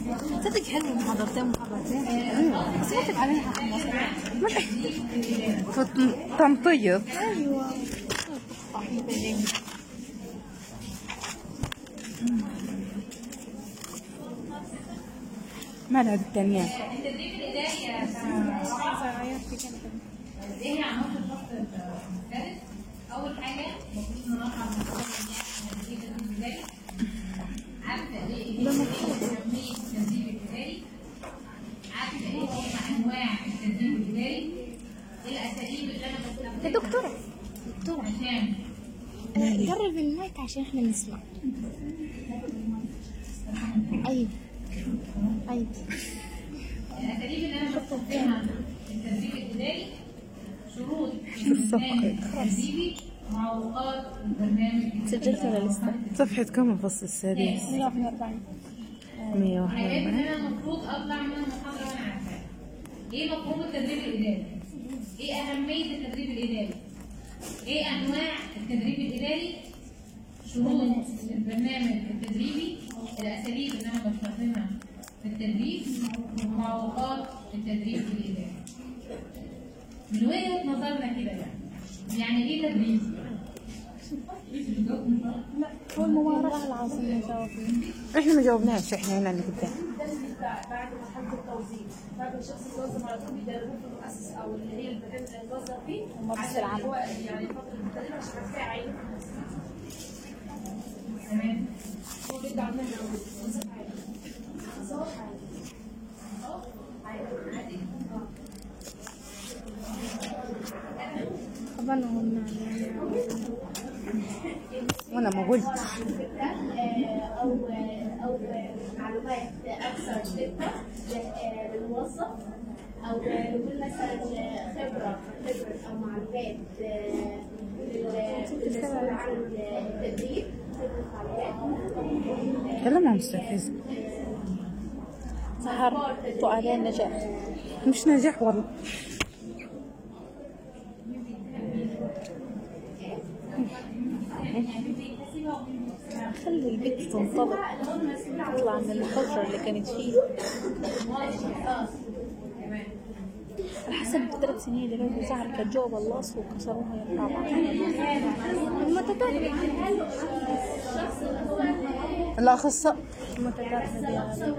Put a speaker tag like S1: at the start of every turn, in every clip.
S1: تصدق حلو محاضرتين محاضرتين بس ما تبقى عليها حق مصر
S2: تنطيط
S1: ايوه
S2: ما لها الثانية
S3: التدريب الاداري يا ايه هي عناصر الفصل الثالث اول حاجه المفروض نرفع مستوى التدريب الاداري عارفه ايه هي اهميه التدريب الاداري عارفه ايه هي انواع التدريب الاداري ايه الاساليب اللي انا بستخدمها
S1: دكتورة دكتورة
S3: عشان
S1: قرب المايك عشان احنا نسمع ايوه ايوه
S3: الاساليب اللي انا بستخدمها في التدريب الاداري شروط
S2: الصفحة.
S3: البرنامج التدريبي معوقات البرنامج
S1: سجلت ولا لسه؟
S2: صفحة كم الفصل السادس
S1: 141
S2: مية
S3: الحاجات
S2: واحد
S3: اللي انا المفروض اطلع منها محاضره وانا عارفاها ايه مفهوم التدريب الاداري ايه اهميه التدريب الاداري ايه انواع التدريب الاداري شروط البرنامج التدريبي الاساليب اللي انا بستخدمها في التدريب ومعوقات التدريب الاداري من وجهه نظرنا كده يعني يعني ايه تدريب
S1: هو المباراة العظيم نجاوب
S2: احنا ما جاوبناش احنا هنا اللي قدام
S4: بعد مرحله التوظيف بعد ما الشخص يتوظف على طول بيدربوه في المؤسسه او اللي هي المكان اللي هيتوظف فيه
S1: ومارس
S4: عشان
S1: العمل.
S4: هو يعني فتره التدريب عشان بعد كده يعينه في المؤسسه
S3: تمام
S4: هو بيبدا عندنا وظيفه عادي وظيفه عادي عادي
S1: طبعا هم
S2: وانا ما قلت
S5: او او معلومات اكثر دقه للموظف او نقول مثلا خبره خبره او معلومات للمسؤول عن التدريب
S2: كلامها مستفز
S1: سهر سؤالين نجاح
S2: مش نجاح والله
S1: خلي البنت تنطلق تطلع من الحجرة اللي كانت فيه على حسب الثلاث سنين اللي فاتوا زعل كانت جوا بلاص وكسروها يرفعوا بعض المتدرب
S2: الاخصائي
S1: المتدرب يعني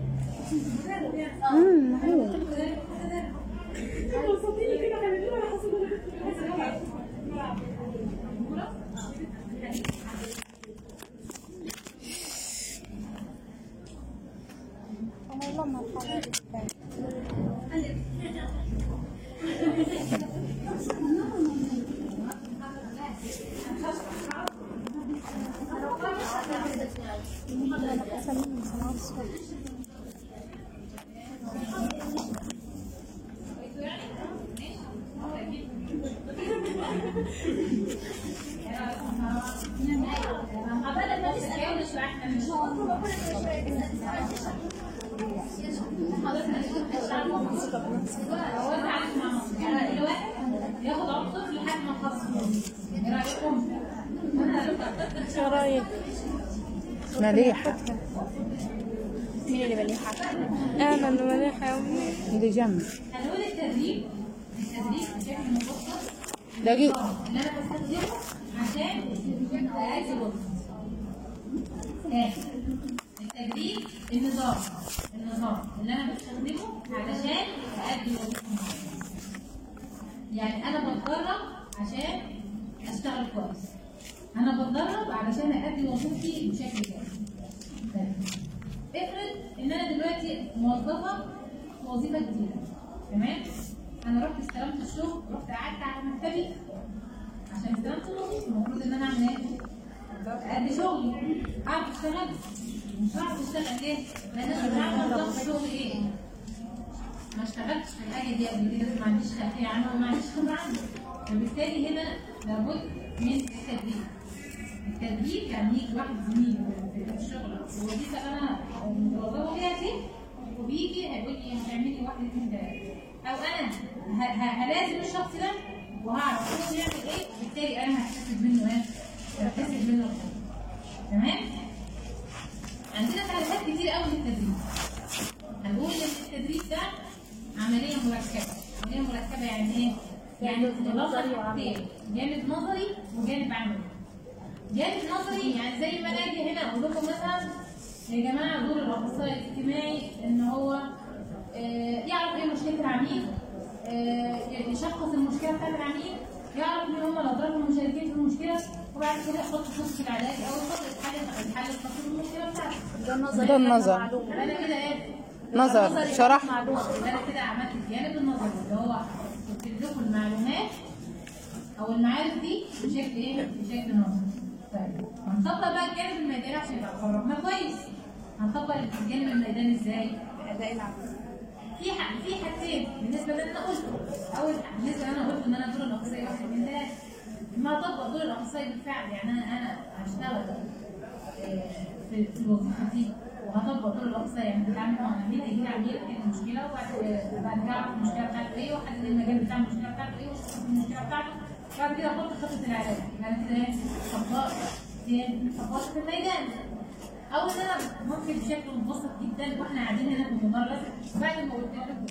S2: امم هو
S1: والله ما الحاجة
S3: ياخد عنصر لحد ما نخلص ايه رايكم؟
S1: شو رايك؟
S2: مليحة
S1: مين اللي مليحة؟ أنا اللي مليحة يا أمي
S2: اللي جنبي
S3: هنقول التدريب التدريب بشكل مبسط
S2: دقيقة
S3: اللي انا بستخدمه عشان اادي وظيفه تاني التدريب النظام النظام اللي انا بستخدمه علشان ادي وظيفه معينة. يعني انا بتدرب عشان اشتغل كويس انا بتدرب علشان ادي وظيفتي بشكل كويس تمام. افرض ان انا دلوقتي موظفه في وظيفه جديده تمام انا رحت استلمت الشغل رحت قعدت على مكتبي عشان استلمت الوظيفه المفروض ان انا اعمل ايه؟ ادي شغلي اعرف اشتغل مش هعرف اشتغل ليه؟ لان انا مش عارفه نظام الشغل ايه ما اشتغلتش في الحاجه دي قبل كده ما عنديش خلفيه عنها وما عنديش خبره عنها فبالتالي هنا لابد من التدريب التدريب يعني يجي واحد زميلي في الشغل الوظيفه اللي انا متوظفه فيها دي وبيجي هيقول لي هتعملي واحد اثنين ثلاثه او انا ه- ه- هلازم الشخص ده وهعرف هو بيعمل ايه وبالتالي انا هكتسب منه ايه؟ هكتسب منه خبرة. تمام؟ عندنا تعريفات كتير قوي للتدريب عمليه مركبه عمليه مركبه يعني ايه يعني نظري وعملي جانب نظري وجانب عملي جانب نظري يعني زي ما انا اجي هنا اقول لكم مثلا يا جماعه دور الاخصائي الاجتماعي ان هو آه، يعرف ايه مشكله العميل آه، يشخص المشكله بتاعت العميل يعرف مين هم الاضرار المشاركين في المشكله وبعد كده يحط خطه العلاج او يحط الحل الحل الخاص بالمشكله بتاعته
S1: ده النظر
S2: ده النظر.
S1: معلومة.
S3: انا كده ايه
S2: نظر،
S3: نظري
S2: شرح.
S3: معلومه يبقى انا كده عملت الجانب النظري اللي هو كتبت لكم المعلومات او المعارف دي بشكل ايه؟ بشكل نظري. طيب هنطبق بقى الجانب الميداني عشان يبقى قررنا كويس. هنطبق الجانب الميداني ازاي؟
S1: اداء العمل
S3: في ح- في حاجتين بالنسبه للي انا قلته اول حاجه بالنسبه اللي انا قلته ان انا دور الاخصائي واحد من ثلاثه ما اطبق دور الاخصائي بالفعل يعني انا انا هشتغل آه، في في الوظيفه دي وهطبق دور الاخصائي يعني بتعامل مع عميل يجي لي عميل يحل المشكله وبعد بعد كده اعرف المشكله بتاعته ايه واحدد المجال بتاع المشكله بتاعته ايه واشوف المشكله بتاعته بعد كده احط خطه العلاج يعني كده ايه طبقت فين؟ طبقت في الميدان او ان انا ممكن بشكل مبسط جدا واحنا قاعدين هنا في المدرج بعد ما قلت لكم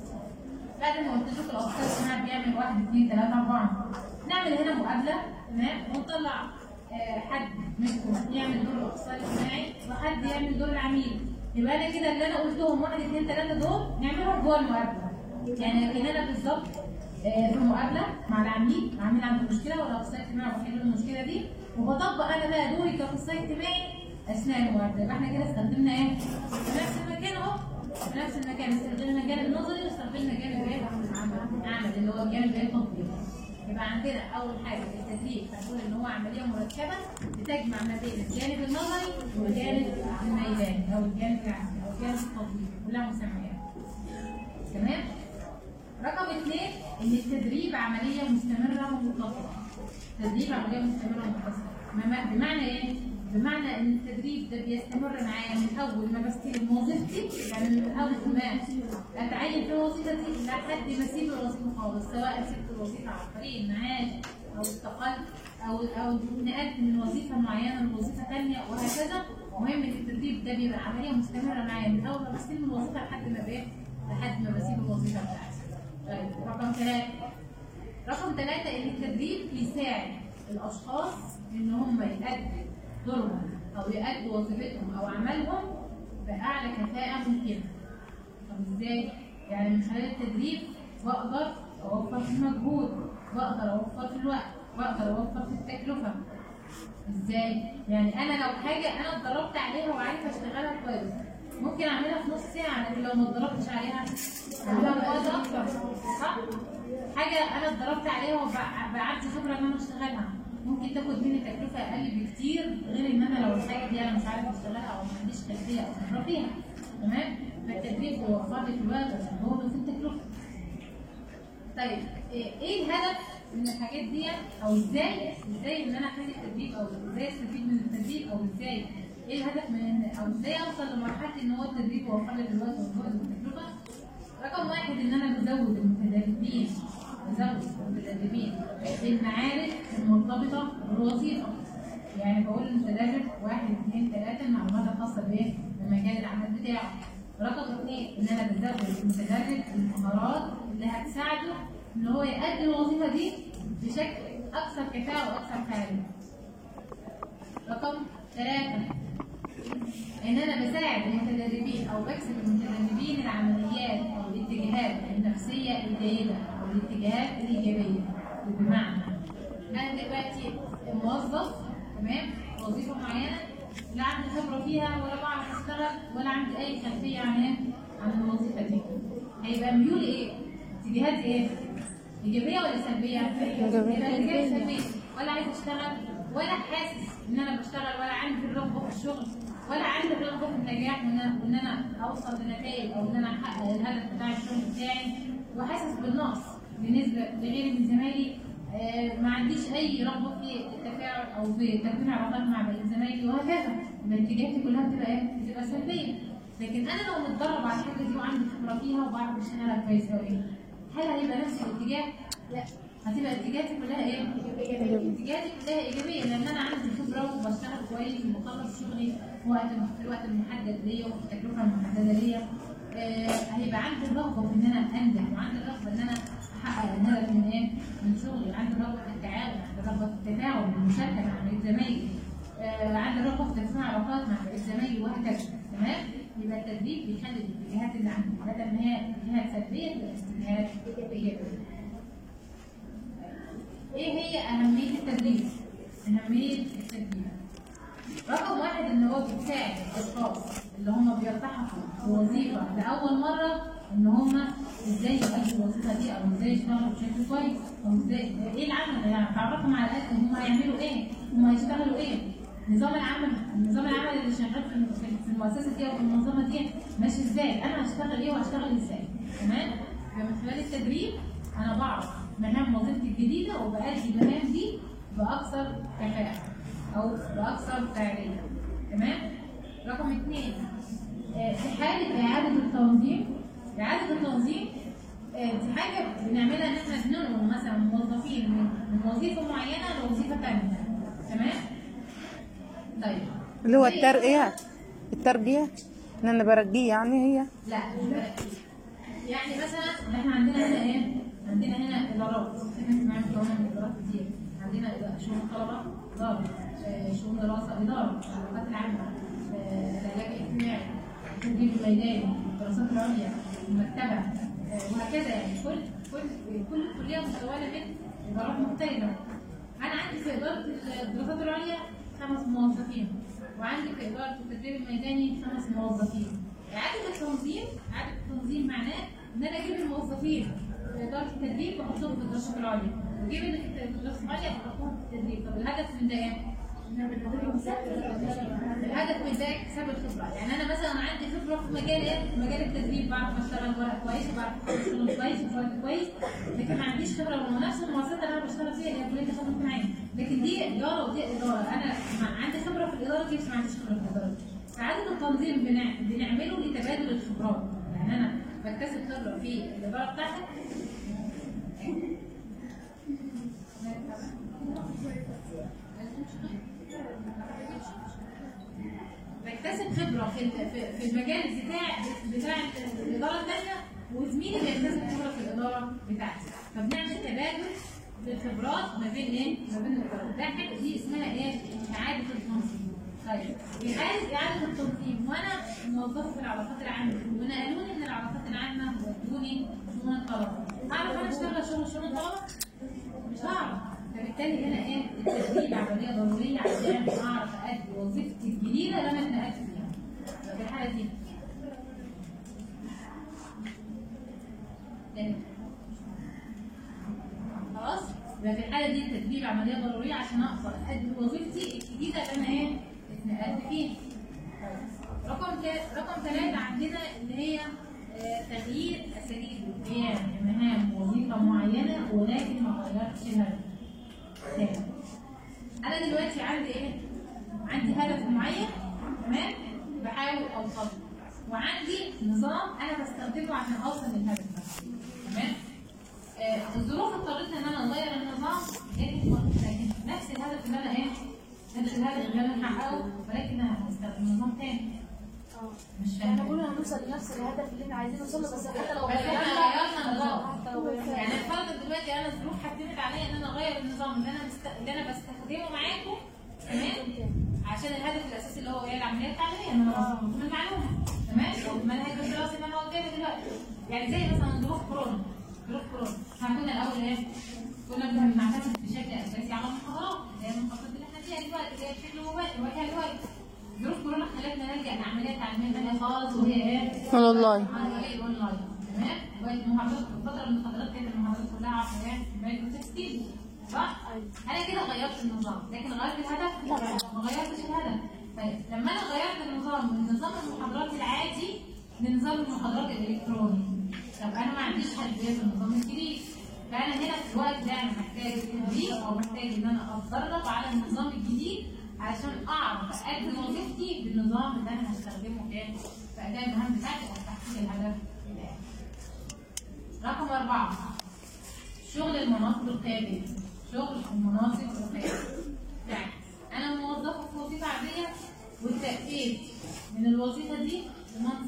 S3: بعد ما قلت لكم الاخصائي الاجتماعي بيعمل واحد اثنين ثلاثه اربعه نعمل هنا مقابله تمام ونطلع آه، حد منكم يعمل دور الاخصائي الاجتماعي وحد يعمل دور العميل يبقى انا كده اللي انا قلتهم واحد اثنين ثلاثه دول نعملهم جوه المقابله يعني كاننا بالظبط آه، في مقابله مع العميل العميل عنده مشكله والاخصائي الاجتماعي بحل له المشكله دي وبطبق انا بقى دوري كاخصائي اجتماعي اثناء المقابله يبقى احنا كده استخدمنا ايه؟ في نفس المكان اهو في نفس المكان استخدمنا الجانب النظري واستخدمنا جانب ايه؟ عمل اللي هو الجانب ايه التطبيقي يبقى عندنا اول حاجه في التدريب هنقول ان هو عمليه مركبه بتجمع ما بين الجانب النظري والجانب الميداني او الجانب العملي او الجانب التطبيقي كلها مسميات تمام؟ رقم اثنين ان التدريب عمليه مستمره ومتصله تدريب عمليه مستمره ومتصله بم- بمعنى ايه؟ بمعنى ان التدريب ده بيستمر معايا من اول ما بستلم وظيفتي يعني من اول ما اتعين في الوظيفه دي لحد ما اسيب الوظيفه خالص سواء سبت الوظيفه عن طريق المعاش او استقلت او او نقلت من وظيفه معينه لوظيفه ثانيه وهكذا مهم ان التدريب ده بيبقى عمليه مستمره معايا من اول ما بستلم الوظيفه لحد ما بايه؟ لحد ما بسيب الوظيفه بتاعتي. طيب رقم ثلاثه رقم ثلاثة إن التدريب بيساعد الأشخاص إن هم يأدوا دورهم أو يأدوا وظيفتهم أو عملهم بأعلى كفاءة ممكنة. طب إزاي؟ يعني من خلال التدريب بقدر أوفر في المجهود، بقدر أوفر في الوقت، بقدر أوفر في التكلفة. إزاي؟ يعني أنا لو حاجة أنا اتدربت عليها وعارفة أشتغلها كويس ممكن أعملها في نص ساعة لكن لو ما اتدربتش عليها أعملها في وقت أكتر صح؟ حاجه انا اتدربت عليها وبعدي خبره ان انا اشتغلها ممكن تاخد مني تكلفه اقل بكتير غير ان انا لو الحاجه دي انا مش عارف اشتغلها او ما عنديش خلفيه او خبره فيها تمام فالتدريب بيوفر لي في الوقت والمجهود وفي التكلفه طيب ايه إيه الهدف من الحاجات دي او ازاي ازاي ان انا اخلي التدريب او ازاي استفيد من التدريب او ازاي ايه الهدف من او ازاي اوصل لمرحله ان هو التدريب يوفر لي في الوقت والجهد والتكلفه رقم واحد ان انا بزود المتدربين بزود المتدربين المعارف المرتبطه بالوظيفه يعني بقول للمتدرب واحد اثنين ثلاثه المعلومات الخاصه بايه؟ بمجال العمل بتاعه رقم اثنين ان انا بزود المتدرب المهارات اللي هتساعده ان هو يؤدي الوظيفه دي بشكل اكثر كفاءه واكثر فعاليه رقم ثلاثه ان انا بساعد المتدربين او بكسب المتدربين العمليات او الاتجاهات النفسيه الجيده او الاتجاهات الايجابيه بمعنى انا دلوقتي موظف تمام وظيفه معينه لا عندي خبره فيها ولا بعرف اشتغل ولا عندي اي خلفيه عن إيه؟ عن الوظيفه دي هيبقى ميولي ايه؟ اتجاهات ايه؟ ايجابيه ولا سلبيه؟
S2: إيجابية.
S3: يبقى ايجابيه سلبيه ولا عايز اشتغل ولا حاسس ان انا بشتغل ولا عندي الرغبه في الشغل ولا عندي الرغبه في النجاح وان انا وان انا اوصل لنتائج او ان انا احقق الهدف بتاع الشغل بتاعي وحاسس بالنقص بالنسبه لغيري من زمايلي آه، ما عنديش اي رغبه في التفاعل او في تكوين علاقات مع بقيه زمايلي وهكذا يبقى اتجاهاتي كلها بتبقى ايه؟ بتبقى سلبيه لكن انا لو متدرب على الحاجه دي وعندي خبره فيها وبعرف اشتغلها كويس قوي هل هيبقى نفس الاتجاه؟ لا هتبقى اتجاهاتي كلها ايه؟ اتجاهاتي كلها ايجابيه لان انا عندي خبره وبشتغل كويس وبخلص شغلي في وقت في الوقت المحدد ليا وفي التكلفه المحدده ليا آه، هيبقى عندي الرغبه في ان انا انجح وعندي الرغبه ان انا احقق الهدف من ايه؟ من شغلي، عندي الرغبه في التعاون، عندي الرغبه في التفاعل والمشاركه مع بقيه زمايلي. آه، عندي الرغبه في تكوين علاقات مع بقيه زمايلي وهكذا، تمام؟ يبقى التدريب بيخلي الاتجاهات اللي عندي بدل ما هي اتجاهات سلبيه تبقى اتجاهات ايجابيه. ايه هي اهميه التدريب؟ اهميه التدريب رقم واحد ان هو بيساعد الاشخاص اللي هم بيلتحقوا بوظيفه لاول مره ان هم ازاي يؤدوا الوظيفه دي او ازاي يشتغلوا بشكل كويس او ازاي ايه العمل يعني تعرفهم على الاقل هم هيعملوا ايه هم هيشتغلوا ايه نظام العمل نظام العمل اللي شغال في الم- في- في المؤسسه دي او في المنظمه دي ماشي ازاي انا هشتغل ايه وهشتغل ازاي تمام فمن خلال التدريب انا بعرف مهام وظيفتي الجديده وبأدي المهام دي باكثر كفاءه او باكثر فاعليه تمام رقم اثنين آه، في حاله اعاده التنظيم اعاده التنظيم آه، دي حاجه بنعملها ان احنا بننقل مثلا موظفين من من وظيفه معينه لوظيفه ثانيه تمام طيب
S2: اللي هو الترقية التربية ان انا برجيه يعني هي
S3: لا مش بركز. يعني مثلا احنا عندنا هنا ايه؟ عندنا هنا ادارات احنا معانا مكونه من ادارات كتير عندنا إدارة- شؤون الطلبه اداره آه، شؤون دراسه اداره العلاقات العامه آه، العلاج الاجتماعي التدريب الميداني الدراسات العليا المكتبه آه، وهكذا يعني كل كل كل كليه مكونه من ادارات مختلفه انا عندي في اداره الدراسات العليا خمس موظفين وعندي في اداره التدريب الميداني خمس موظفين اعاده التنظيم اعاده التنظيم معناه ان انا اجيب الموظفين في اداره التدريب واحطهم في الدراسات العليا واجيب اللي في الدراسات العليا واحطهم في التدريب طب الهدف من ده ايه؟ الهدف من ده اكتساب الخبره يعني انا مثلا عندي خبره في مجال ايه في مجال التدريب بعرف اشتغل ورق كويس وبعرف اشتغل كويس وفي وقت كويس لكن ما عنديش خبره لما نفس المؤسسه اللي انا بشتغل فيها اللي هي كليه الخدمه الاجتماعيه لكن دي اداره ودي اداره انا ما عندي خبره في الاداره دي بس ما عنديش خبره في الاداره دي ساعات التنظيم بنع- بنعمله لتبادل الخبرات يعني انا بكتسب خبره في الاداره بتاعتك بكتسب خبره في في- في المجال بتاع بتاع الاداره الثانيه وزميلي بيكتسب خبره في الاداره بتاعتي فبنعمل تبادل للخبرات ما بين ايه؟ ما بين الادارات ده حاجه دي اسمها ايه؟ اعاده التنظيم طيب في حاله اعاده التنظيم وانا موظفه في العلاقات العامه ونقلوني من العلاقات العامه ودوني شؤون الطلبه اعرف انا اشتغل شغل شؤون الطلبه؟ مش هعرف فبالتالي هنا ايه التدريب عمليه ضروريه عشان اعرف ادي وظيفتي الجديده اللي انا اتنقلت فيها في الحاله دي تاني. خلاص يبقى في الحاله دي التدريب عمليه ضروريه عشان اقدر ادي وظيفتي الجديده اللي انا ايه اتنقلت فيها طيب. رقم تا- رقم ثلاثة عندنا اللي هي آه، تغيير اساليب القيام بمهام وظيفه معينه ولكن ما غيرتش الهدف. تاني. انا دلوقتي عندي ايه؟ عندي هدف معين تمام؟ بحاول اوصل له. وعندي نظام انا بستخدمه عشان اوصل للهدف ده تمام؟ آه، الظروف اضطرتني ان انا اغير النظام لكن لكن نفس الهدف اللي انا ايه؟ نفس الهدف اللي انا هحققه ولكن انا هستخدم نظام تاني مش
S4: احنا
S3: فاهم
S4: قلنا هنوصل لنفس الهدف اللي احنا عايزين نوصل له بس حتى لو
S3: بس احنا غيرنا النظام
S4: حتى لو غيرنا
S3: يعني الفرض دلوقتي انا الظروف حتمت عليا ان انا اغير النظام اللي انا بست... اللي انا بستخدمه معاكم تمام عشان الهدف الاساسي اللي هو ايه العمليه التعليميه ان انا اوصل لكم المعلومه تمام والمنهج الدراسي اللي انا قلته دلوقتي يعني زي مثلا ظروف كورونا ظروف كورونا احنا كنا الاول ايه كنا بنعتمد بشكل اساسي على المحاضرات اللي هي المحاضرات اللي احنا فيها دلوقتي اللي هي بشكل مباشر وهي دلوقتي ظروف كورونا خلتنا نلجا لعمليه تعليميه ثانيه خالص وهي ايه؟
S2: والله
S3: عمليه اونلاين تمام بقت المحاضرات الفتره من الفترات كانت المحاضرات كلها عشان بقت بتكستيل صح؟ انا كده غيرت النظام لكن غيرت الهدف؟ لا ما غيرتش الهدف طيب لما انا غيرت النظام من نظام المحاضرات العادي لنظام المحاضرات الالكتروني طب انا ما عنديش خلفيه في النظام الجديد فانا هنا في الوقت ده انا محتاج تدريب او محتاج ان انا اتدرب على النظام الجديد علشان اعرف اادي وظيفتي بالنظام اللي انا هستخدمه في في اداء المهام بتاعتي او تحقيق الهدف بتاعي. رقم أربعة شغل المناصب القيادية شغل المناصب القيادية يعني أنا موظفة في وظيفة عادية واترقيت من الوظيفة دي لمنصب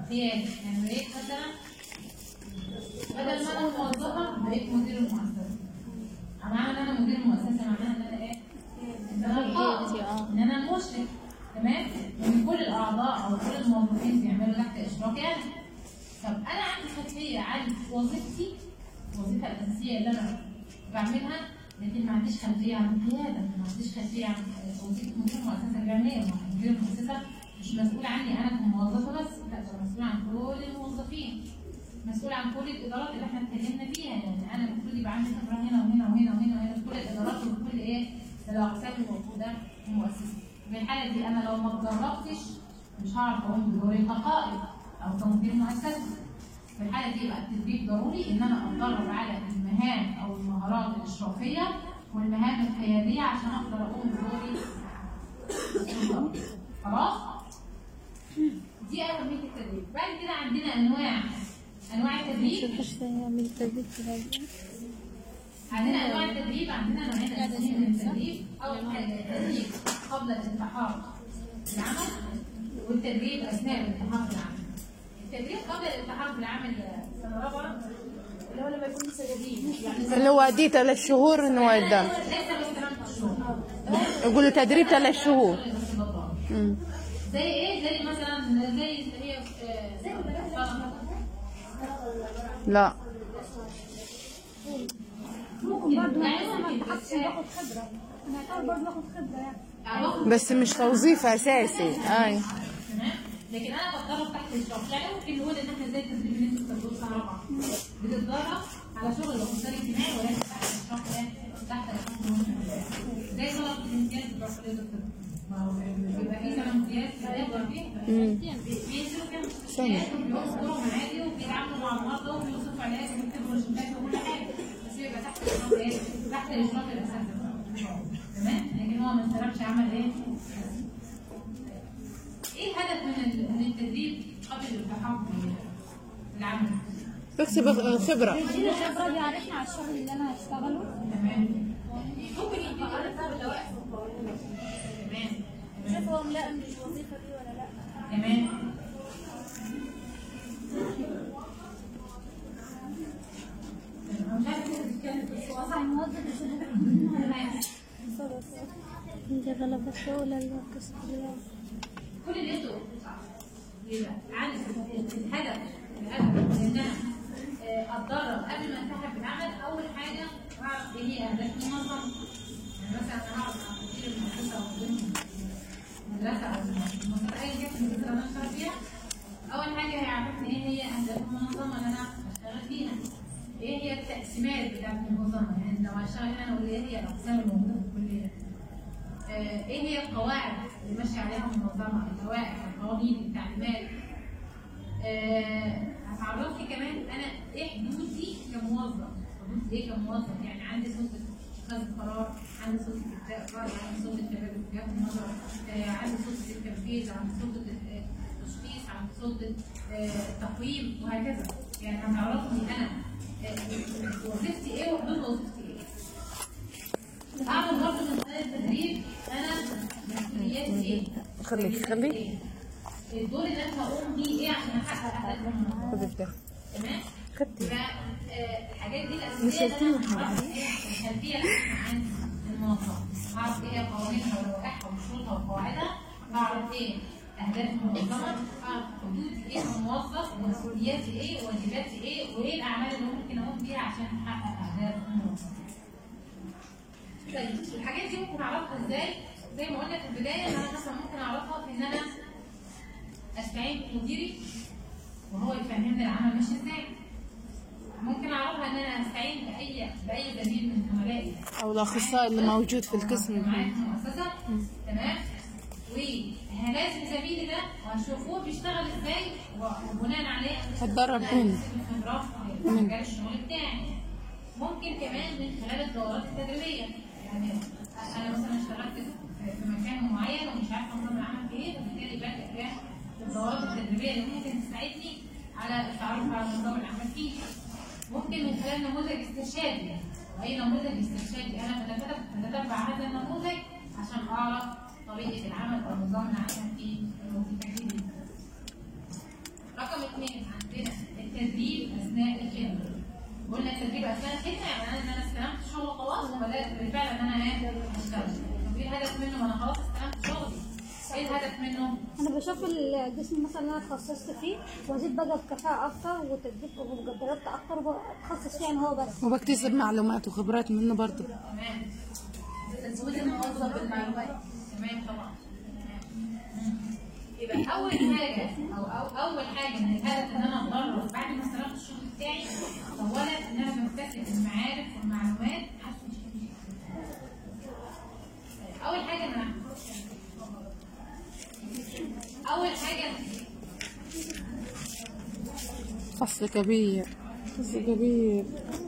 S3: قيادي يعني بقيت مثلا بدل ما انا موظفه بقيت مدير المؤسسه معنى ان انا مدير المؤسسه معناها ان انا ايه؟ ان انا القائد ان انا المشرف تمام؟ ان كل الاعضاء او كل الموظفين بيعملوا تحت اشرافي انا طب انا عندي خلفيه عن وظيفتي الوظيفه الاساسيه اللي انا بعملها لكن ما عنديش خلفيه عن القياده ما عنديش خلفيه عن وظيفه مدير المؤسسه الجامعيه ما هو مدير المؤسسه مش مسؤول عني انا كموظفه بس لا ده مسؤول عن كل الموظفين مسؤول عن كل الادارات اللي احنا اتكلمنا فيها يعني انا المفروض يبقى عندي خبره هنا وهنا وهنا وهنا وهنا في كل الادارات وفي كل ايه الاقسام الموجوده في المؤسسه في الحاله دي انا لو ما اتدربتش مش هعرف اقوم بدوري كقائد او كمدير مؤسسه في الحاله دي يبقى التدريب ضروري ان انا اتدرب على المهام او المهارات الاشرافيه والمهام القياديه عشان اقدر اقوم بدوري بالضبط. خلاص دي اهميه التدريب بعد كده عندنا انواع انواع التدريب
S1: مش هيعمل تدريب في هذا
S3: عندنا انواع التدريب عندنا نوعين اساسيين من التدريب اول حاجه التدريب قبل الالتحاق بالعمل والتدريب اثناء الالتحاق بالعمل التدريب قبل الالتحاق بالعمل سنه رابعه
S4: اللي هو لما يكون لسه جديد يعني
S2: اللي هو دي ثلاث شهور انه قدام
S3: ليس باستلام الشغل
S2: يقولوا تدريب ثلاث شهور مم.
S3: زي ايه زي مثلا زي اللي هي آه، زي
S2: لا
S1: ممكن برضه
S3: يعني
S1: ما
S3: ممكن
S1: يتحطش
S3: بس-
S1: ياخد خبرة أنا أعتبر برضه ياخد خبرة يعني
S3: أعرف
S2: بس مش توظيف اساسي اي
S3: تمام لكن انا بتدرب تحت الشرط يعني ممكن نقول ان احنا زي التدريب اللي انتوا بتاخدوه في سنه رابعه بتتدرب على شغل الاخصائي الاجتماعي ولكن تحت الشرط ايه تحت الشرط المهم. زي طلبه الامتياز بتوع كليه الطب ما هو بيبقى في سنه امتياز بيقدر فيه بينزلوا فيها مستشفيات وبيوصلوا معادي وبيتعاملوا مع المرضى وبيوصفوا علاج وبيكتبوا روشتات وكل حاجه بس بيبقى تحت الشرط ايه تحت الاشراف الاساسي تمام لكن هو ما اشتركش عمل ايه ايه الهدف من ال- من التدريب قبل الالتحاق بالعمل؟
S2: تكسب خبره
S1: اديني خبرة بيعرفني على الشغل اللي أنا هشتغله
S3: تمام ممكن يديك تمام
S4: شوف هو ملائم للوظيفه دي ولا لا
S3: تمام مش عارفة تتكلم بس هو صح. تمام.
S1: عندي غلبة ولا الكسر
S3: كل اللي انتوا قلتوه صح. يبقى عن الهدف الهدف ان انا آه، اتدرب قبل ما انتهي بالعمل اول حاجه اعرف ايه هي اهداف المنظمه يعني مثلا انا اعرف عن مدير المؤسسه او مدير المدرسه او المؤسسه ايا كانت المدرسه اللي انا اشتغل فيها اول حاجه هيعرفني ايه هي اهداف المنظمه اللي انا هشتغل فيها ايه هي التقسيمات بتاعت المنظمه يعني لو هشتغل هنا اقول ايه هي الاقسام الموجوده في الكليه آه، ايه هي القواعد اللي ماشيه عليها المنظمه اللوائح القوانين التعليمات آه، هتعرفني كمان انا ايه حدودي كموظف حدودي ايه كموظف يعني عندي سلطه اتخاذ القرار عندي سلطه ابداء الراي عندي سلطه تبادل وجهات النظر آه، عندي سلطه التنفيذ عندي سلطه آه، التشخيص عندي سلطه آه، التقويم وهكذا يعني هتعرفني انا آه، وظيفتي ايه وحدود وظيفتي ايه اعمل برضه من خلال التدريب انا مسؤولياتي ايه؟
S2: خليك خليك
S3: إيه؟ الدور اللي انا هقوم بيه ايه عشان احقق اهداف المنظمه
S2: خذ الدهر
S3: تمام؟
S2: خدتي
S3: يبقى آه، الحاجات دي الاساسيه اللي انا هعرف ايه الخلفيه العامه عن المنظمه هعرف ايه قوانينها ولوائحها وشروطها وقواعدها هعرف ايه اهداف المنظمه هعرف حدودي ايه كموظف ومسؤولياتي ايه وواجباتي ايه وايه الاعمال اللي ممكن اقوم بيها عشان احقق اهداف المنظمه طيب الحاجات دي ممكن اعرفها ازاي؟ زي ما قلنا في البدايه ان انا مثلا ممكن اعرفها في ان انا استعين بمديري وهو يفهمني العمل ماشي ازاي. ممكن اعرفها ان انا استعين باي باي زميل من زملائي
S2: او الاخصائي اللي موجود في القسم
S3: معايا في المؤسسه تمام وهلازم زميلي ده وهشوفه بيشتغل ازاي وبناء عليه
S2: هتدرب
S3: أنا
S2: منه.
S3: هكتسب الخبرات في مجال الشغل بتاعي ممكن كمان من خلال الدورات التدريبيه يعني انا مثلا اشتغلت في- في مكان معين ومش عارفه نظام العمل في ايه فبالتالي بلجأ إيه؟ الدورات التدريبيه اللي ممكن تساعدني على التعرف على نظام العمل فيه ممكن من خلال نموذج استرشادي واي نموذج استرشادي انا بتتبع بتتبع هذا النموذج عشان اعرف طريقه العمل او نظام العمل في الوظيفه الجديده رقم رقم اثنين عندنا التدريب اثناء الخدمه قلنا التدريب اثناء الخدمه يعني انا ان انا استلمت الشغل خلاص ولا بالفعل ان انا ايه اشتغل طب ايه الهدف منه ما انا خلاص استلمت شغلي ايه الهدف منه؟
S1: انا بشوف الجسم مثلا اللي انا اتخصصت فيه وازيد بقى بكفاءه اكتر وتدريب ومقدرات اكتر وبتخصص فيه يعني هو بس
S2: وبكتسب معلومات وخبرات منه برضه
S3: تمام
S5: تزويد الموظف بالمعلومات
S3: تمام طبعا يبقى اول حاجه او, أو اول حاجه من الهدف ان انا اتدرب بعد ما استلمت الشغل بتاعي اولا ان انا بكتسب المعارف والمعلومات اول حاجه ان انا اول حاجه
S2: فصل كبير فصل كبير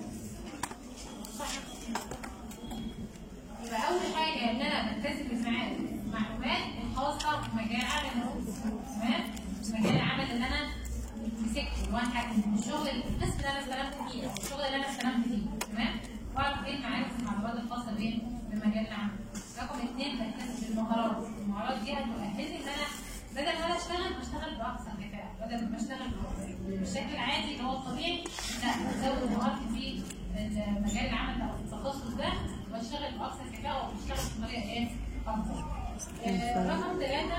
S3: يبقى اول حاجه ان انا بكتسب المعارف المعلومات الخاصه بمجال عمل تمام مجال العمل اللي انا مسكته اللي هو انا حاكم الشغل القسم اللي انا استلمت فيه او الشغل اللي انا استلمت فيه تمام واعرف ايه المعارف والمعلومات الخاصه بايه بمجال العمل رقم اثنين بكتسب المهارات المهارات دي هتؤهلني ان انا بدل ما انا اشتغل بشتغل باقصى كفاءه بدل ما اشتغل بالشكل العادي اللي هو الطبيعي لا بزود مهارتي في مجال العمل او في التخصص ده واشتغل باقصى كفاءه وبشتغل بطريقه ايه افضل آه، رقم ثلاثه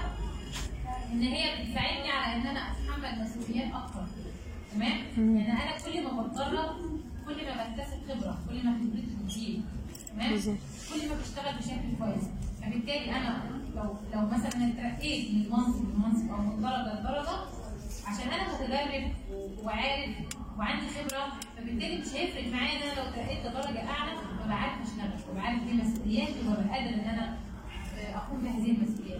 S3: ان هي بتساعدني على ان انا اتحمل مسؤوليات اكتر تمام يعني انا كل ما بتدرب كل ما بكتسب خبره كل ما خبرتي بتزيد تمام
S2: بالظبط.
S3: كل ما بشتغل بشكل كويس فبالتالي انا لو لو مثلا اترقيت من منصب لمنصب او من درجه لدرجه عشان انا متدرب وعارف وعندي خبره فبالتالي مش هيفرق معايا ان انا لو اترقيت لدرجه اعلى ببقى عارف اشتغل وببقى عارف ايه مسؤولياتي وببقى قادر ان انا آه، اقوم بهذه المسؤوليات.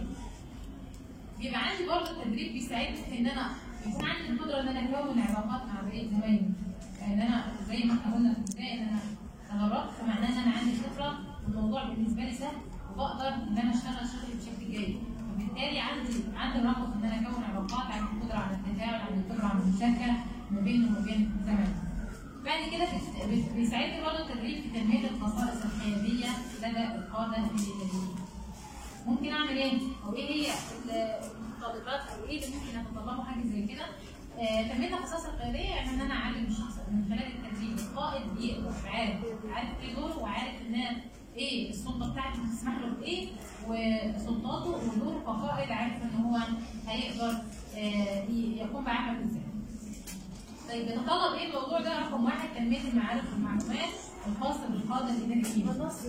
S3: بيبقى عندي برضه التدريب بيساعدني في ان انا يكون عندي القدره ان انا اكون علاقات مع بقيه زمايلي. ان انا زي ما احنا قلنا في البدايه ان انا تدربت فمعناه ان انا عندي خبره والموضوع بالنسبه لي سهل وبقدر ان انا اشتغل شغلي بشكل جيد. وبالتالي عندي عندي الرغبه في ان انا اكون علاقات عندي القدره على التفاعل عندي القدره على المشاركه ما بيني وما بين زمايلي. بعد كده بت- بت- بيساعدني برضه التدريب في تنميه الخصائص القياديه لدى القاده الاداريين. ممكن اعمل ايه؟ او ايه هي المتطلبات او ايه اللي ممكن اتطلبه حاجه زي كده؟ آه، تنميه الخصائص القياديه يعني ان انا اعلم الشخص من خلال التدريب القائد بيقدر عارف عارف ايه دوره وعارف ان ايه السلطه بتاعته بتسمح له بايه وسلطاته ودوره كقائد عارف ان هو هيقدر آه، ي- يقوم بعمل ازاي. طيب بيتطلب ايه الموضوع ده؟ رقم واحد تنميه المعارف والمعلومات الخاصه بالقاده الاداريين.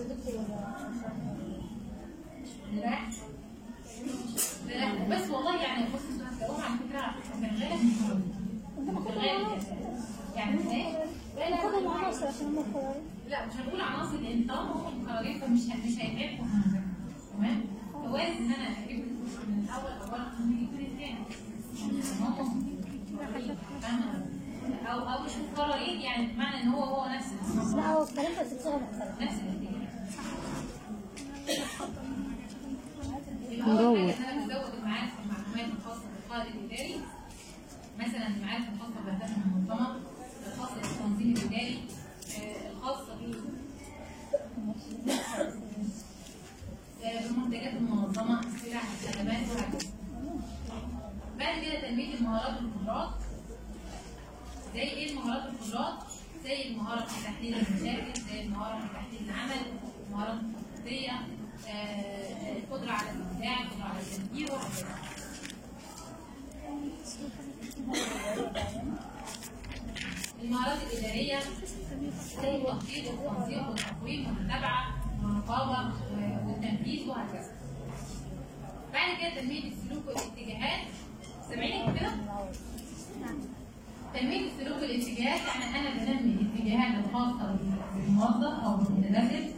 S3: لا لا بس والله يعني بص هتلاقوهم على فكره شغاله في شغاله يعني ايه؟ لا لا
S1: خدوا عناصر عشان هم الخيارين
S3: لا مش هنقول عناصر لان طالما هم متخرجين فمش مش هيتعبوا في المذاكره تمام؟ فوارد ان انا اجيب من الاول اولا ممكن يكون الثاني فاهمة؟ او او مش متكررين يعني بمعنى ان هو هو نفس
S1: لا هو الكلام بس بصيغه مختلفه
S3: نفس الاتجاه يبقى أول حاجة إن أنا بزود المعارف والمعلومات الخاصة بالقائد الإداري مثلا المعارف الخاصة بأهداف المنظمة الخاصة بالتنظيم الإداري آه، الخاصة ب آه، بمنتجات المنظمة السلع الخدمات وهكذا بعد كده تنمية المهارات والقدرات زي ايه المهارات والقدرات؟ زي المهارة في تحليل المشاكل، زي المهارة في تحليل العمل، المهارات التخطيطية، آه، آه، القدرة على الإبداع، القدرة على التفكير وهكذا. المهارات الإدارية زي التخطيط والتنظيم والتقويم والمتابعة والرقابة والتنفيذ وهكذا. بعد كده تنمية السلوك والاتجاهات سامعيني كده؟ تنمية السلوك والاتجاهات يعني أنا بنمي الاتجاهات الخاصة بالموظف أو بالمتدرب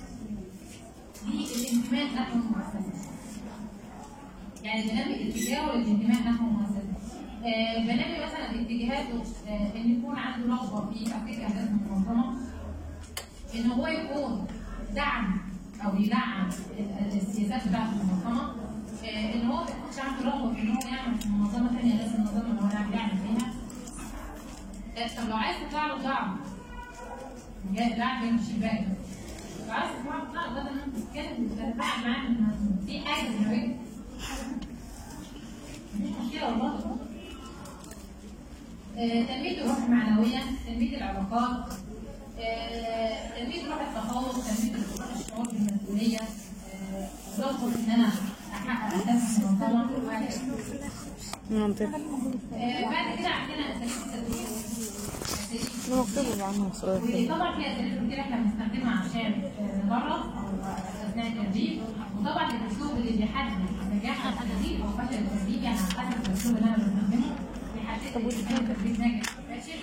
S3: للانتماء نحو المؤسسة. يعني بنمي الاتجاه والانتماء نحو المؤسسة. آه بنمي مثلا اتجاهاته آه إن يكون عنده رغبة في تحقيق أهداف المنظمة. إن هو يكون دعم أو يدعم ال- السياسات بتاعت المنظمة. آه إن هو ما يكونش عنده رغبة في إن هو يعمل في منظمة ثانية غير المنظمة اللي هو يعمل فيها. طب لو عايز تطلع له دعم جاي دعم بين الشباك لو عايز تطلع له دعم بدل ما انت تتكلم وتتفاعل معاه إن في حاجه في البيت مش مشكله والله آه، تنميه الروح المعنويه تنميه العلاقات آه، تنميه روح التفوق تنميه الروح الشعور بالمسؤوليه آه، ضغط ان انا احقق اهداف منظمه وهكذا
S2: منطقي
S3: آه، بعد كده عندنا اساليب التدريب اساليب
S2: مكتوب عنها صورة
S3: وطبعا في اساليب كتير احنا بنستخدمها عشان آه، نجرب او اثناء التدريب وطبعا الاسلوب اللي بيحدد نجاح التدريب او فشل التدريب يعني على حسب الاسلوب اللي انا بستخدمه بيحدد لي اذا كان التدريب ناجح او فاشل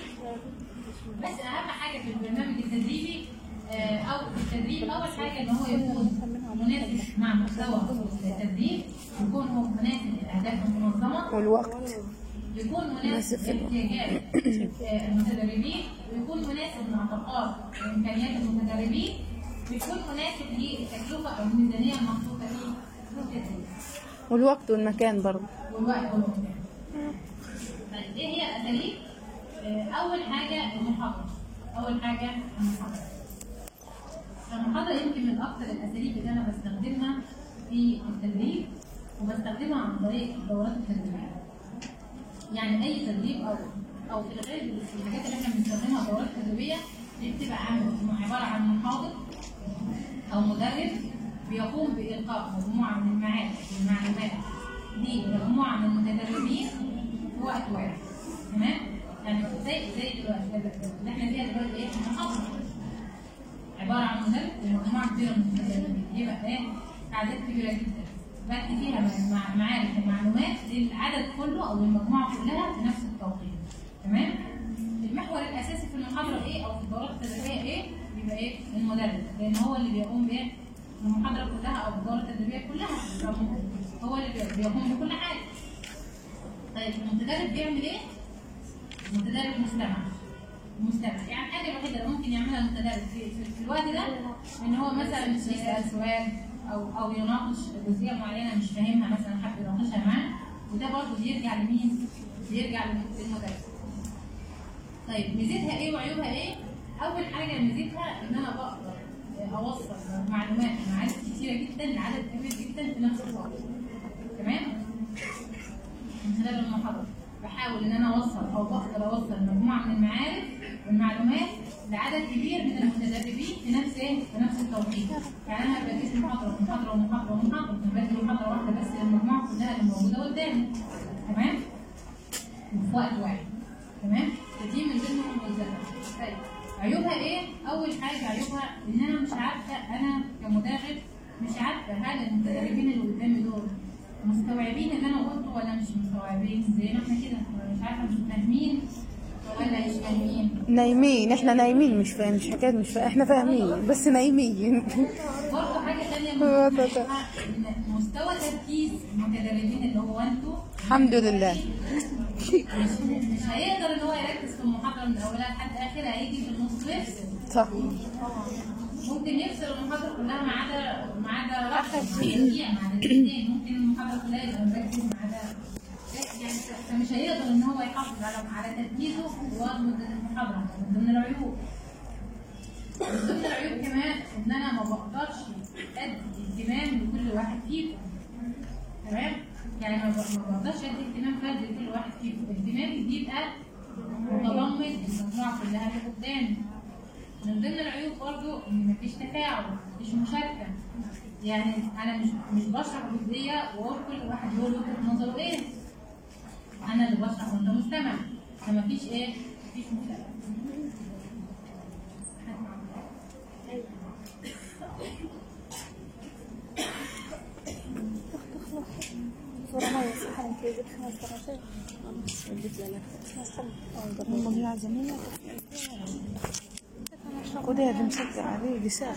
S3: بس اهم حاجه في البرنامج التدريبي آه، او في التدريب اول حاجه ان هو يكون مناسب مع مستوى التدريب يكون هو مناسب لاهداف المنظمه
S2: والوقت
S3: يكون مناسب لاحتياجات آه، المتدربين ويكون مناسب مع طاقات وامكانيات المتدربين ويكون مناسب للتكلفه او الميزانيه المحطوطه فيه التدريب
S2: والوقت والمكان برضه
S3: والوقت والمكان. طيب ايه هي الاساليب؟ آه، اول حاجه المحاضره اول حاجه المحاضره المحاضره يمكن من اكثر الاساليب اللي انا بستخدمها في التدريب وبستخدمها عن طريق الدورات التدريبيه يعني اي تدريب او او في الغالب الحاجات اللي احنا بنستخدمها دورات تدريبيه دي بتبقى عن- عباره عن محاضر او مدرب بيقوم بالقاء مجموعه من المعارف والمعلومات لمجموعه من المتدربين في وقت واحد تمام؟ يعني زي زي دلوقتي اللي احنا فيها دلوقتي ايه؟ محاضره عباره عن مدرب ومجموعه كبيره من المتدربين يبقى ايه؟ اعداد كبيره جدا بقى فيها مع- معارف ومعلومات للعدد كله او للمجموعه كلها في نفس التوقيت تمام؟ المحور الاساسي في المحاضره ايه او في الدورات التدريبيه ايه؟ يبقى ايه؟ المدرب لان هو اللي بيقوم بايه؟ المحاضره كلها او الدوره التدريبيه كلها هو اللي بي- بيقوم بكل حاجه. طيب المتدرب بيعمل ايه؟ المتدرب مستمع مستمع يعني الحاجه الوحيده اللي ممكن يعملها المتدرب في, في, في الوقت ده ان هو مثلا يسال سؤال او او يناقش جزئيه معينه مش فاهمها مثلا حابب يناقشها معاه وده برضه بيرجع لمين؟ بيرجع للمدرب. طيب ميزتها ايه وعيوبها ايه؟ اول حاجه ميزتها ان انا بقدر اوصل معلومات ومعارف كتيره جدا لعدد كبير جدا في نفس الوقت. تمام؟ من خلال المحاضره بحاول ان انا اوصل او بقدر اوصل مجموعه من المعارف والمعلومات لعدد كبير من المتدربين في نفس ايه؟ في نفس التوقيت. يعني انا بديت محاضره ومحاضره ومحاضره ومحاضره بدي محاضره واحده بس للمجموعه كلها اللي موجوده قدامي. تمام؟ وفي وقت واحد. تمام؟ فدي من ضمن مميزاتها. طيب عيوبها ايه؟ اول حاجه عيوبها ان انا مش عارفه انا كمدرب مش عارفه هل المتدربين اللي قدامي دول مستوعبين اللي انا قلته ولا مش مستوعبين زي ما احنا كده مش عارفه مش فاهمين ولا مش فاهمين
S2: نايمين احنا نايمين مش فاهم مش حكايه مش فاهم احنا فاهمين بس نايمين
S3: برضه حاجه ثانيه
S2: آه،
S3: مهمة
S2: طبعا.
S3: ان مستوى تركيز المتدربين اللي هو انتوا
S2: الحمد لله
S3: مش, مش هيقدر ان هو يركز في المحاضره من اولها لحد اخرها هيجي في النص يفصل
S2: صح
S3: ممكن يفصل المحاضره كلها ما عدا ما عدا لحظه ما عدا دقيقه ما عدا دقيقتين ممكن المحاضره كلها يبقى مركز ما عدا يعني فمش هيقدر ان هو يحافظ على على تركيزه طوال مده المحاضره من ضمن العيوب من ضمن العيوب كمان ان انا ما بقدرش ادي اهتمام لكل واحد فيكم تمام يعني ما ب- ما بقدرش ادي اهتمام فردي لكل واحد فيكم اهتمامي بيبقى متضمن المجموعه كلها اللي قدامي من ضمن العيوب برضو ان مفيش تفاعل مفيش مشاركه يعني انا مش مش بشرح جزئيه واقول كل واحد يقول وجهه نظره ايه انا اللي بشرح وانت مستمع فمفيش ايه مفيش مشاركه
S1: صورة مية صح انت جبت خمس درجات
S2: والله يا زميلة خدي هذا مسكر عليه دي ساعة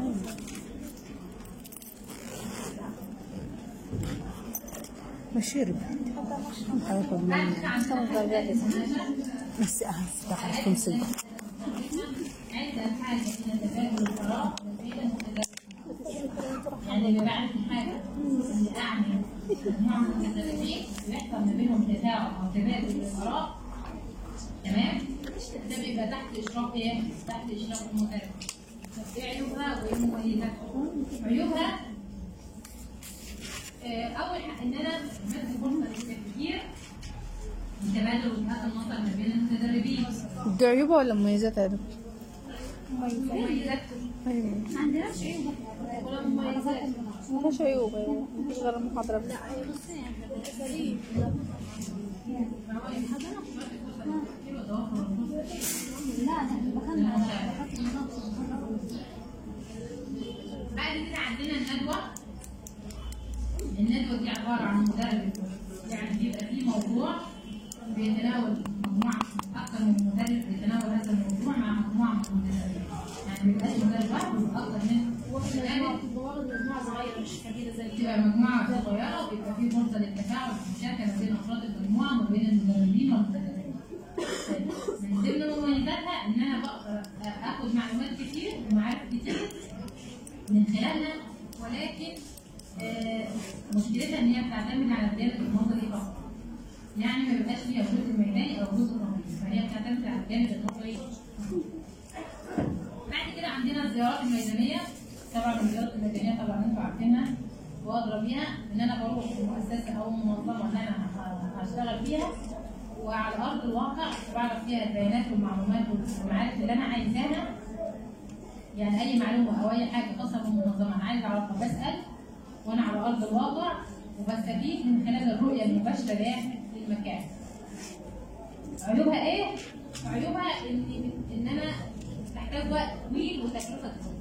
S2: مشير حياخد مني
S1: خمس درجات
S2: بس أهل دخل كل سنة
S3: عند حاجه الى تبادل الاراء بين المتدربين يعني اللي بعمل حاجه اللي اعمل مجموعه من المتدربين بيحصل ما بينهم تفاعل او تبادل الاراء تمام ده بيبقى تحت اشراف ايه؟ تحت اشراف المدرب طب ايه عيوبها وايه مميزاتها؟ عيوبها آه، اول حاجه ان انا بدي فرصه للتفكير تبادل وجهات النظر ما بين المتدربين
S2: دي عيوبها ولا مميزاتها يا دكتور؟
S3: مميزات
S2: ايوه
S1: ما عندناش عيوب ولا مميزات ملهاش عيوب ايوه مفيش غير المحاضرة بس
S3: بعد كده عندنا الندوة الندوة دي عبارة عن مدرب يعني بيبقى فيه موضوع بيتناول مجموعة أكثر من مدرب بيتناول هذا الموضوع مع مجموعة من المدربين يعني ما بيبقاش مدرب واحد بيبقى أكثر من مدرب
S4: الدورات مجموعه صغيره مش كبيره زي كده
S3: بتبقى مجموعة صغيرة وبيبقى فيه فرصة للتفاعل والمشاركة ما بين أفراد المجموعة وما بين المدربين والمدربين. من ضمن مميزاتها إن أنا بقدر آخد معلومات كتير ومعارف كتير من خلالها ولكن آه، مشكلتها إن هي بتعتمد على الجانب النظري فقط. يعني ما بيبقاش فيها جزء ميداني أو جزء نظري فهي بتعتمد على الجانب النظري بعد كده عندنا الزيارات الميدانية طبعا الزيارات الميدانية طبعا انتوا عارفينها واضرب بيها ان انا بروح مؤسسة او منظمة ان انا ه- هشتغل فيها وعلى ارض الواقع بعرف فيها البيانات والمعلومات والمعارف اللي انا عايزاها يعني اي معلومة او اي حاجة خاصة بالمنظمة انا عايز اعرفها بسأل وانا على ارض الواقع وبستفيد من خلال الرؤية المباشرة ليا للمكان عيوبها ايه؟ عيوبها ان ان انا تحتاج وقت طويل وتكلفه كبيره.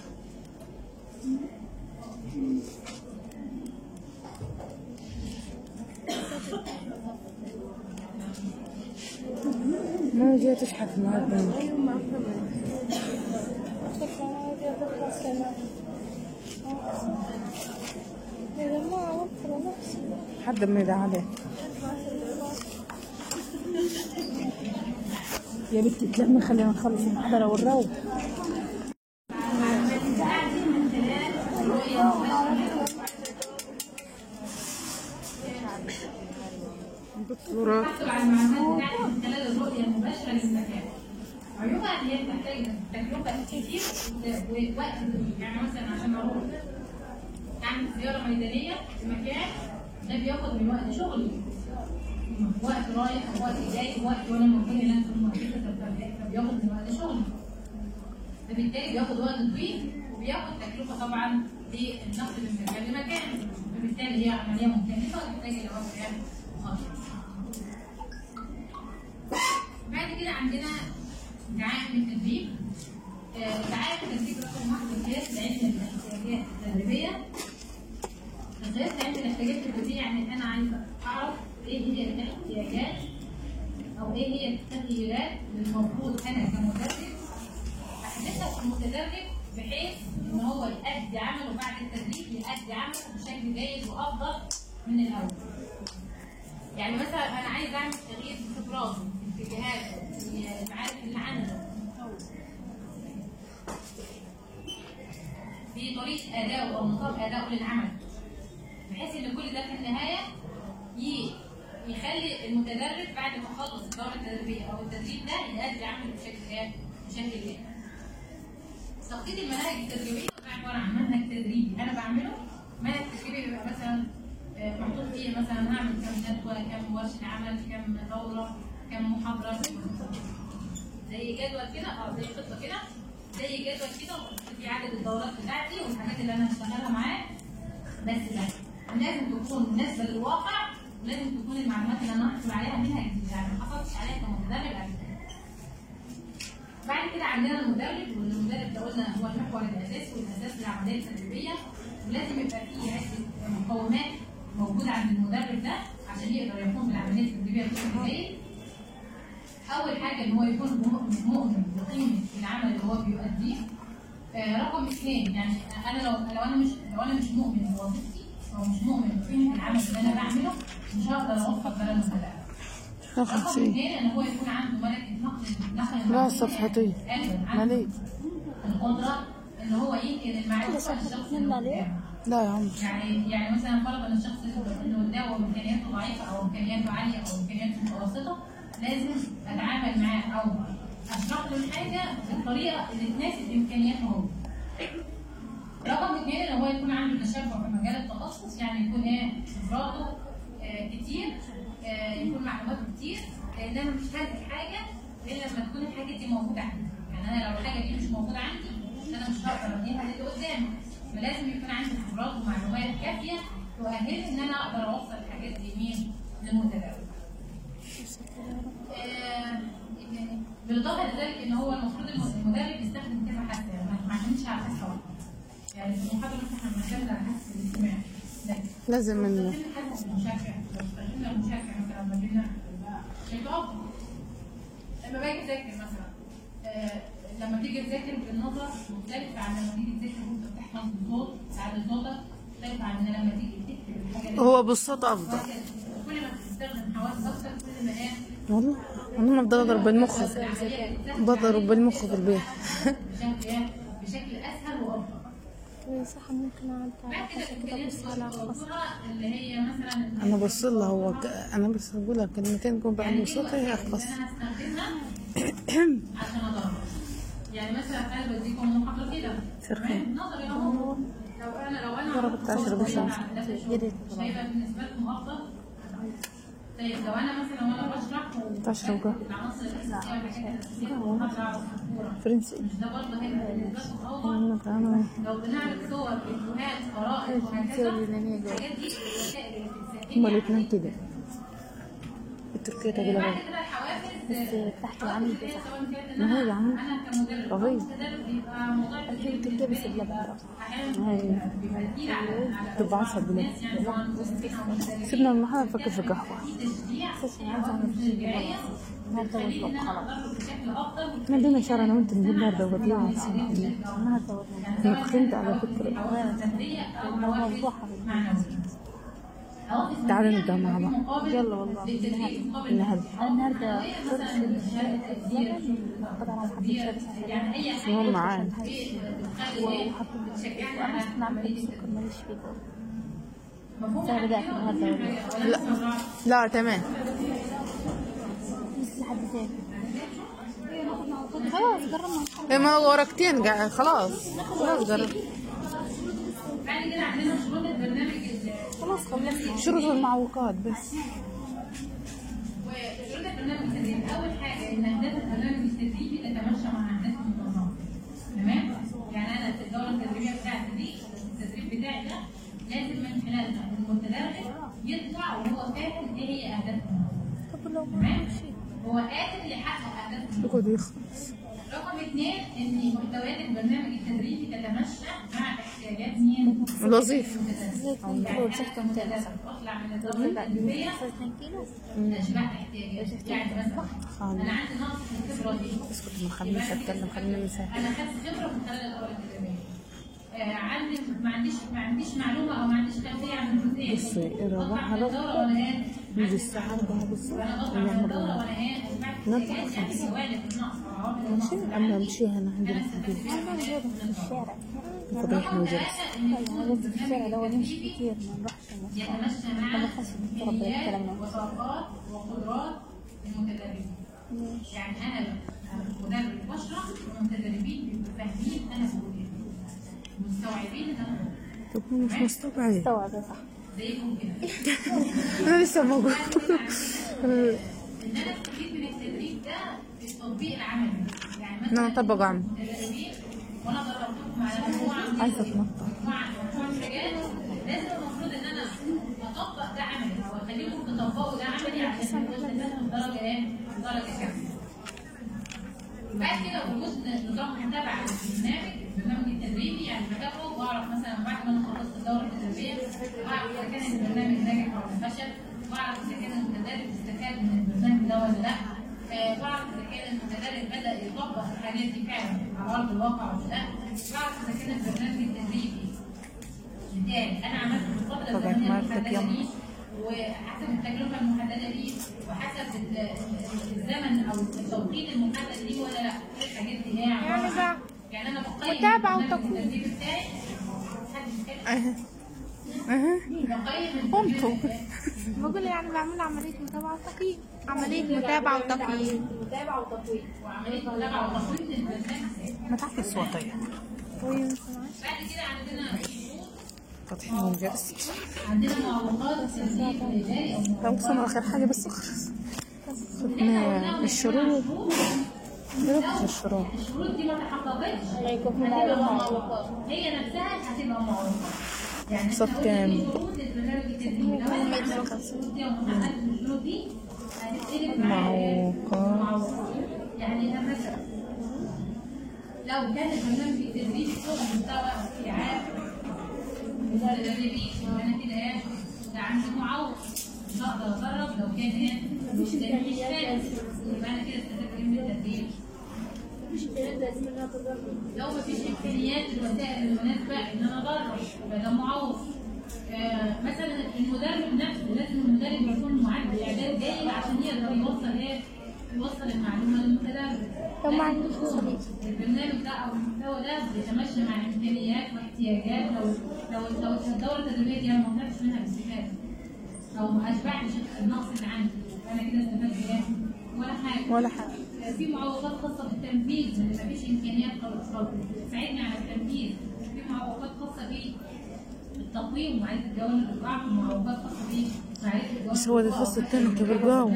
S2: ما جيت اشحت النهارده
S1: يا جماعة وفروا نفسي
S2: حد ما يدعي عليه
S1: يا بنت تلمي خلينا نخلص المحاضرة ونروح
S2: دكتورة
S3: تحصل على المعلومات بتاعتك من خلال الرؤيه المباشره للمكان. عيوبها ان هي بتحتاج تكلفه كتير ووقت طويل، يعني مثلا عشان اروح اعمل زياره ميدانيه في مكان ده بياخد من وقت شغلي. وقت رايح او وقت جاي وقت وانا المفروض ان انا اكون موجوده فبياخد من وقت شغلي. فبالتالي بياخد وقت طويل وبياخد تكلفه طبعا للنقل من مكان لمكان فبالتالي هي عمليه مكلفه وتحتاج الى وقت يعني مخاطر. بعد كده عندنا دعائم التدريب آه، دعائم التدريب رقم واحد قياس علم الاحتياجات التدريبيه قياس علم الاحتياجات التدريبيه يعني انا عايزه اعرف ايه هي الاحتياجات او ايه هي التغييرات اللي المفروض انا كمدرب احدثها في المتدرب بحيث ان هو يؤدي عمله بعد التدريب يؤدي عمله بشكل جيد وافضل من الاول. يعني مثلا انا عايز اعمل تغيير في خبراته في اتجاهاته في المعارف اللي عنده في طريقه ادائه او نظام ادائه للعمل بحيث ان كل ده في النهايه ي- يخلي المتدرب بعد ما خلص الدوره التدريبيه او التدريب ده يؤدي عمله بشكل ايه؟ بشكل جيد. تخطيط المناهج التدريبيه ده عباره عن منهج تدريبي انا بعمله منهج تدريبي بيبقى مثلا آه، محطوط فيه مثلا هعمل كم ندوه كم ورشه عمل كم دوره كم محاضره زي جدول كده اه زي خطه كده زي جدول كده ومحطوط فيه عدد الدورات بتاعتي والحاجات اللي انا هشتغلها معاه بس ده لازم تكون مناسبه للواقع ولازم تكون المعلومات اللي انا هحصل عليها منها جديده يعني ما حصلتش عليها كمتدرب قبل كده بعد كده عندنا المدرب والمدرب ده قلنا هو المحور الاساسي والاساس للعمليه التدريبيه ولازم يبقى فيه عده مقومات موجوده عند المدرب ده عشان يقدر يقوم بالعمليه التدريبيه بشكل جيد. اول حاجه ان هو يكون مؤمن مؤمن بقيمه العمل اللي هو بيؤديه. آه رقم اثنين يعني انا لو لو انا مش لو انا مش مؤمن بوظيفتي او مش مؤمن بقيمه العمل اللي انا بعمله مش هقدر اوفق بين المتابعه.
S2: رقم
S3: رقم
S2: سي
S3: اثنين ان هو يكون عنده ملكه نقل نقل
S2: لا
S3: المعلومات.
S2: صفحتين
S3: أيوة، عنده
S2: مليء
S3: القدره ان هو ينقل المعرفه للشخص اللي قدامه.
S2: لا يا عم
S3: يعني يعني مثلا فرض ان الشخص اللي قدامه امكانياته ضعيفه او امكانياته عاليه او امكانياته متوسطه لازم اتعامل معاه او اشرح له الحاجه بالطريقه اللي تناسب امكانياته هو. رقم اثنين ان هو يكون عنده تشبع في مجال التخصص يعني يكون ايه خبراته آه، كتير آه، يكون معلوماته كتير لان انا مش هدي حاجه الا لما تكون الحاجه دي موجوده عندي يعني انا لو الحاجه دي مش موجوده عندي انا مش هقدر اديها للي قدامي فلازم يكون عندي خبرات ومعلومات كافيه تؤهلني ان انا اقدر اوصل الحاجات دي مين للمتداول آه، بالاضافه لذلك ان هو المفروض المدرب يستخدم كذا حاسه يعني ما يعتمدش على حاسه واحده يعني في المحاضره مثلا احنا بنعتمد على حاسه الاستماع لكن
S2: لازم
S3: لو
S2: انه
S3: استخدمنا حاسه المشاركه لو استخدمنا المشاركه مثلا ما بيننا هيبقى افضل لما باجي اذاكر مثلا آه، لما تيجي تذاكر بالنظر مختلف عن لما تيجي تذاكر وانت بتحفظ بصوت تعالى صوتك مختلف عن لما تيجي تكتب الحاجه اللي
S2: هو بالصوت افضل
S3: كل ما تستخدم حواس اكتر كل ما ايه
S2: والله انا بفضل اضرب بالمخ بضرب بالمخ في البيت
S3: بشكل ايه بشكل اسهل وافضل
S1: إيه صح ممكن أعمل
S3: بعد كده
S1: كده
S3: الامكانيات
S1: بس على خاص
S3: الصغيره اللي هي مثلا
S2: انا بص لها هو ك... انا بس بقول لها كلمتين يكون بعد صوتها هي
S3: اللي
S2: اخلص
S3: انا هستخدمها عشان ادرب يعني مثلا انا بديكم محاضره كده
S2: سرخين.
S3: تمام؟ نظري اهو لو انا لو انا
S2: ضربت عشرة بالشمس.
S3: مش هيبقى بالنسبه لكم افضل طيب لو انا مثلا وانا بشرح
S2: عشرة وجه.
S3: العناصر الاساسيه والحاجات الاساسيه في المحاضره على السبوره
S2: فرنسي
S3: مش ده برضه هيبقى بالنسبه لكم افضل
S2: انا فاهمة
S3: لو بنعرض صور فيديوهات قرائن وهكذا الحاجات دي الوسائل اللي بتسهل
S2: هما الاتنين كده التركية تقول
S3: بعد
S2: لها
S3: كده الحوافز
S1: بس تحت العمل
S3: هي
S1: بصح
S3: سواء كانت
S2: ما هو
S3: انا
S2: العمل
S3: انا كمدرب أو
S2: رهيب.
S3: مدرب بيبقى موضوع
S1: الحين تركيا بس بلبن
S3: احيانا
S2: هاي
S3: بيبقى تقيل على على
S2: تبقى عصب بلد
S3: الناس يعني سواء مدربين او مدربين
S2: سيبنا المحل نفكر في القهوة
S3: في تشجيع
S1: بس أنا عايزة أعمل في
S3: القرايه
S1: النهاردة
S3: بتخليني ان
S1: والله
S3: انا
S1: خلاص
S3: اقدر بشكل افضل
S2: احنا بدينا شهر انا وانت نجيب النهارده وغدينا
S1: النهاردة والله
S2: انا كنت على فكرة
S3: حوافز ماديه او حوافز معنويه
S2: تعالوا نبدأ مع بعض
S1: يلا والله
S2: النهارده
S1: أنا النهاردة فرصة الزمن قدر على حد الشمس
S3: يعني اي
S2: شو هم معانا
S1: وحطوا وأنا أصلا نعمل بالسكر ماليش فيه
S3: مفهوم
S1: أنا بدأت النهاردة والله
S2: لا لا تمام
S1: لسه لحد ثاني خلاص جربنا
S2: إيه ما هو ورقتين قاعد خلاص خلاص قرب
S3: بعد كده عندنا شروط البرنامج ال-
S1: خلاص خلصنا
S2: شروط المعوقات بس
S3: وشروط البرنامج التدريبي اول حاجه ان اهداف البرنامج التدريبي تتماشى مع اهداف المنظمه تمام يعني انا في الدوره التدريبيه بتاعتي دي التدريب بتاعي ده لازم من خلالها المتدرب يطلع وهو فاهم ايه هي اهداف المنظمه
S1: طب لو ما
S3: تمام هو قادر يحقق اهداف المنظمه
S2: يقعد يخلص
S3: رقم اثنين ان محتويات البرنامج التدريبي تتمشى مع احتياجات مين؟
S2: الوظيفة
S1: زي كنترول سكتة ممتازة
S3: اطلع من الدوره التدريبيه
S1: 2 كيلو
S3: اشبعت احتياجاتي يعني مثلا انا عندي نقص في الخبره دي
S2: اسكت ما خلينيش اتكلم خليني مساحة
S3: انا خدت خبره من خلال الدوره التدريبيه آه، عندي ما عنديش ما عنديش معلومه او ما عنديش خلفيه عن الجزئيه دي.
S2: بصي، إيه
S3: بطلع
S2: ربعها
S3: من
S2: بقى.
S3: الدوره وانا ايه
S2: يجي الساعة 4 بالظبط
S3: وانا بطلع من
S2: ونعمل
S3: الدوره
S2: رمضان.
S3: وانا ايه اشبعت
S2: نطلع
S3: احتياجاتي يعني
S2: خمسة.
S3: جوانب النقص او عوامل النقص
S2: ماشي
S3: اللي
S2: أما
S3: عندي.
S2: نمشيها هنا عندنا
S3: انا
S2: في البيت
S3: استفدت منها
S1: في الشارع
S2: فضيح
S3: رقم
S2: وجلس
S3: ثلاثة إن يكون
S1: يعني قصدي في الشارع ده هو
S3: البرنامج
S1: نمشي
S3: التدريبي
S1: كتير ما نروحش المصنع.
S3: يتمشى مع
S1: أنا خاصة بالطلب ده
S3: إمكانيات
S1: الكلام ده.
S3: وطاقات وقدرات المتدربين. يعني أنا مدرب بشرح والمتدربين بيبقوا فاهمين أنا بقول إيه. مستوعبين إن أنا بقول إيه.
S2: طب هو مش مستوعب
S1: استوعب يا صح
S3: زيكم كده.
S2: انا لسه موجود
S3: إن أنا استفيد من التدريب ده في التطبيق العملي. يعني مثلا
S2: انا اطبق عمل
S3: المتدربين وأنا دربتكم على مجموعة من
S2: عايزة اتنطط
S3: مجموعة مجموعة حاجات لازم المفروض ان انا اطبق ده عملي او اخليكم تطبقوا ده عملي عشان تبقوا تنزلوا درجه ايه؟ درجه كامله. بعد كده وجود نظام متابعه للبرنامج البرنامج التدريبي يعني بتابعه واعرف مثلا بعد ما انا خلصت الدوره التدريبيه واعرف اذا كان البرنامج ناجح ولا فشل واعرف اذا كان المتدرب استفاد من البرنامج ده ولا لا آه، واعرف اذا كان المتدرب بدا يطبق الحاجات دي فعلا على ارض الواقع ولا لا واعرف اذا كان البرنامج التدريبي بتاعي انا عملت في الفتره
S2: طبعاً
S3: الزمنيه
S2: مالتك
S3: المحدده
S2: يلا.
S3: دي وحسب التجربه المحدده دي وحسب ال- ال- الزمن او التوقيت المحدد ليه ولا لا كل الحاجات دي هي عباره عن يعني انا بقيم
S1: متابعة
S3: البرنامج
S1: وتقييم.
S3: التدريبي بتاعي حد بيتكلم؟
S2: اها اها
S3: بقيم
S2: قمتوا.
S3: البرنامج
S1: بقول يعني بعمل عملية متابعة وتقييم عملية متابعة وتقييم
S4: متابعه وتطوير
S3: وعمليه متابعه وتقييم للبرنامج
S2: ما تعرف الصوتية
S3: بعد كده عندنا
S2: فاتحين ونجلس
S3: عندنا معوقات التدريب الاداري او
S2: لو وصلنا اخر حاجة بس اخلص شفنا الشروط دراسة الشروط
S3: الشروط دي ما تحققتش
S1: هيكون في
S3: هتبقى
S1: معلومات
S3: معوقات هي نفسها هتبقى معوقات يعني
S2: صف
S3: إحنا
S2: كام؟
S3: قلنا في شروط للبرنامج التدريبي لو احنا عملنا الشروط دي وما حققتش الشروط دي هتتقلب معايا إيه؟
S2: معوقات.
S3: معوقات يعني مثلا لو كان البرنامج التدريبي فوق مستوى استيعاب المدربين انا كده ايه ده عندي معوق مش هقدر اجرب لو كان ايه مش مش فاهم يبقى انا كده استفدت ايه من التدريب
S4: مفيش الكلام ده لازم انها تجرب
S3: لو مفيش امكانيات الوسائل المناسبه ان انا اجرب يبقى ده معوق آه مثلا المدرب نفسه لازم المدرب يكون معد اعداد جيد عشان يقدر يوصل ايه يوصل المعلومه للمتدرب
S1: طب ما عندوش طريقة.
S3: البرنامج ده او المحتوى ده بيتمشى مع الامكانيات واحتياجات لو لو لو الدوره التدريبيه دي انا ما طلعتش منها باستفاده او ما اشبعتش النقص اللي عندي انا كده استفدت ايه؟ ولا حاجه
S2: ولا حاجة
S3: في معوقات خاصه بالتنفيذ اللي ما فيش امكانيات خالص خالص تساعدني على التنفيذ في معوقات خاصه بالتقويم وعايز الجوانب الضعف ومعوقات خاصه بمعرفه الجوانب
S2: بس هو ده الفصل التاني كبر جو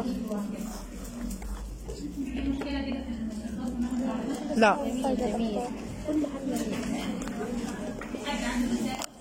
S3: في مشكله كده في الخاص بالمعلومات؟
S2: لا
S1: جميل كل حاجة
S3: حد عنده رسالة